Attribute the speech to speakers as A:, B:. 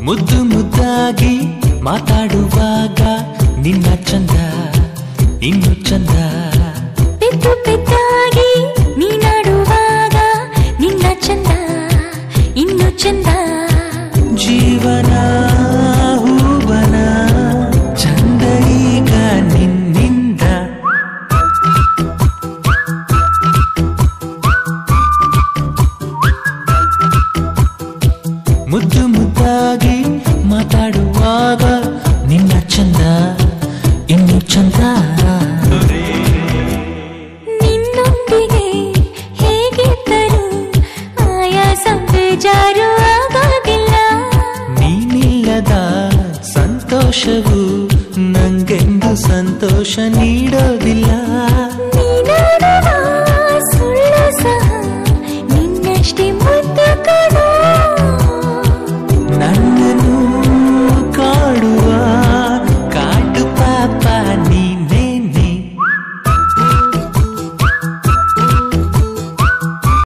A: ಮುದ್ದು ಮುದ್ದಾಗಿ ಮಾತಾಡುವಾಗ ನಿನ್ನ ಚಂದ ಇನ್ನು ಚಂದ
B: ಪೆದ್ದು ಪೆದ್ದಾಗಿ ನೀನಾಡುವಾಗ ನಿನ್ನ ಚಂದ ಇನ್ನು ಚಂದ
A: ಜೀವನ ಹೂವನ ಚಂದ ಈಗ ನಿನ್ನಿಂದ ಮುದ್ದು ಮುದ್ದಾಗಿ ಮಾತಾಡುವಾಗ ನಿನ್ನ ಚಂದ ಇನ್ನು ಚಂದ
B: ನಿನ್ನೊಂದಿಗೆ ಹೇಗಿದ್ದರು ಆಯಾಸ ಬೇಜಾರು ಆಗೋದಿಲ್ಲ
A: ನೀನಿಲ್ಲದ ಸಂತೋಷವು ನಂಗೆಂದು ಸಂತೋಷ ನೀಡೋದಿಲ್ಲ